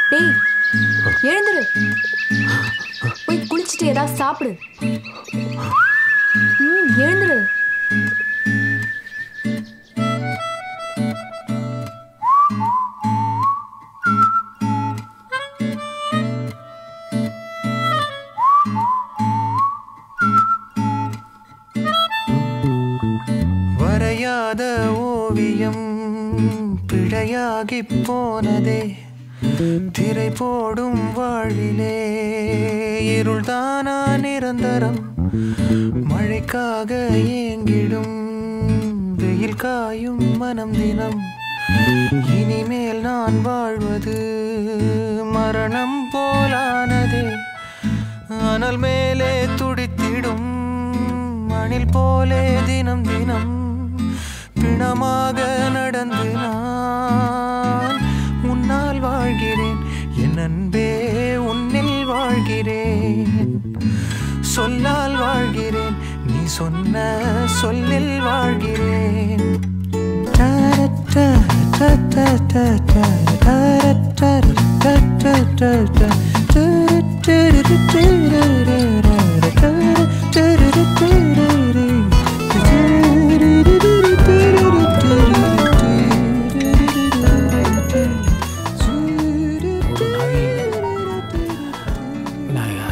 டேய் எழுந்துரு போய் குளிச்சுட்டு ஏதாவது சாப்பிடு ம் எழுந்துரு வரையாத ஓவியம் பிழையாகி போனதே திரை போடும் வாழ்விலே இருள்தானா நிரந்தரம் மழைக்காக ஏங்கிடும் வெயில் காயும் மனம் தினம் இனிமேல் நான் வாழ்வது மரணம் போலானதே அனல் மேலே துடித்திடும் மணில் போலே தினம் தினம் பிணமாக நடந்து நான் உன்னால் வாழ்கிறேன் என் அன்பே உன்னில் வாழ்கிறேன் சொல்லால் வாழ்கிறேன் நீ சொன்ன சொல்லில் வாழ்கிறேன் ஒரு நாயில் விநாயகா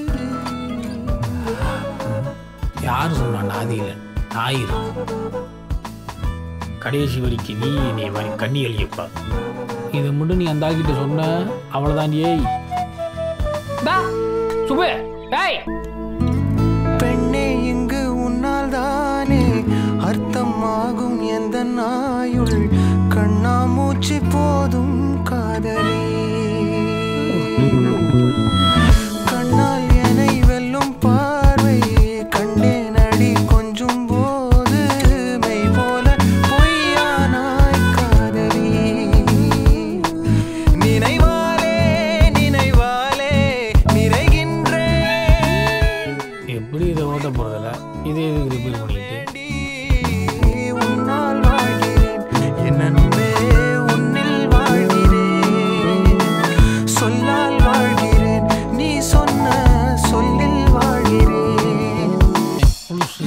யார் சொன்னா நாதியில் ஞாயிறு கடைசி வரைக்கும் நீ என்னை மாதிரி கண்ணி அழியப்பா இதை மட்டும் நீ அந்த ஆள்கிட்ட சொன்ன அவ்வளோதான் ஏய் டா சுபே டேய் பெண்ணே இங்கு உன்னால் தானே அர்த்தமாகும் எந்த நாயுள் கண்ணாமூச்சி போதும் காதலி கண்ணால் என்னை வெல்லும் பார்வை கண்டேன் அடி கொஞ்சும் போது மெய் போல பொய்யானாய் காதலி நினைவாலே நினைவாலே நிறைகின்றேன் எப்படி இதை ஓட்ட போகிறதில்ல இதே இதுக்கு ரிப்பேர் பண்ணிக்கிட்டு உன்னால் வாழ்கிறேன் என் அன்பே உன்னில் வாழ்கிறேன் சொல்லால் வாழ்கிறேன் நீ சொன்ன சொல்லில் வாழ்கிறேன் புதுசு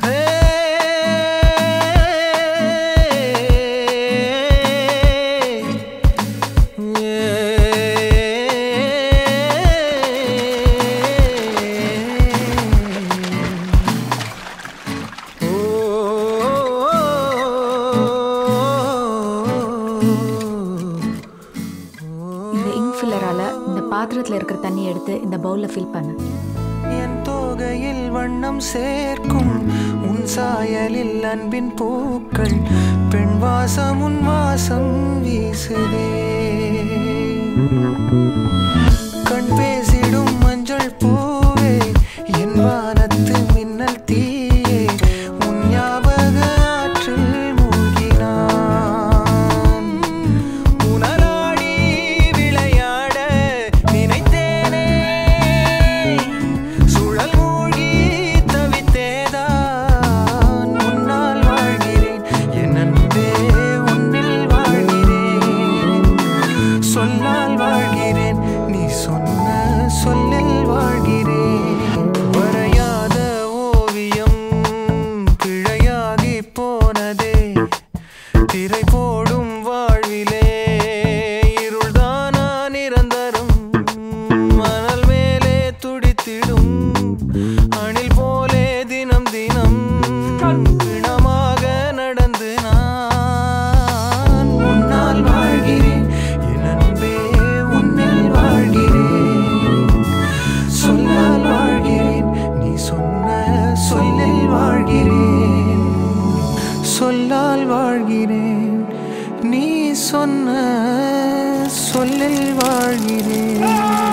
இந்த இங்க் ஃபில்லரால இந்த பாத்திரத்துல இருக்கிற தண்ணி எடுத்து இந்த பவுல்ல ஃபில் பண்ணு என் தோகையில் வண்ணம் சேர்க்கும் உன் சாயலில் அன்பின் பூக்கள் பெண் வாசம் உன் வாசம் வீசுதே கண் பேசிடும் மஞ்சள் பூவே என் வானத்து மின்னல் தீயே உன் ஞாபக ஆற்றில் மூழ்கினான் உணராடி விளையாட நினைத்தேனே சுழல் மூழ்கி தவித்தேதான் உன்னால் வாழ்கிறேன் என் அன்பே உன்னில் வாழ்கிறேன் சொல்லால் வாழ்கிறேன் நீ சொன்ன சொல்லில் வாழ்கிறேன் வரையாத ஓவியம் பிழையாகி போனதே திரை போடும் வாழ்விலே இருள்தானா நிரந்தரம் மணல் மேலே துடித்திடும் அணில் போலே தினம் தினம் பிணமாக நடந்து நான் உன்னால் வாழ்கிறேன் என் அன்பே உன்னில் வாழ்கிறேன் சொல்லால் வாழ்கிறேன் நீ சொன்ன சொல்லில் வாழ்கிறேன் சொல்லால் வாழ்கிறேன் நீ சொன்ன சொல்லில் வாழ்கிறேன்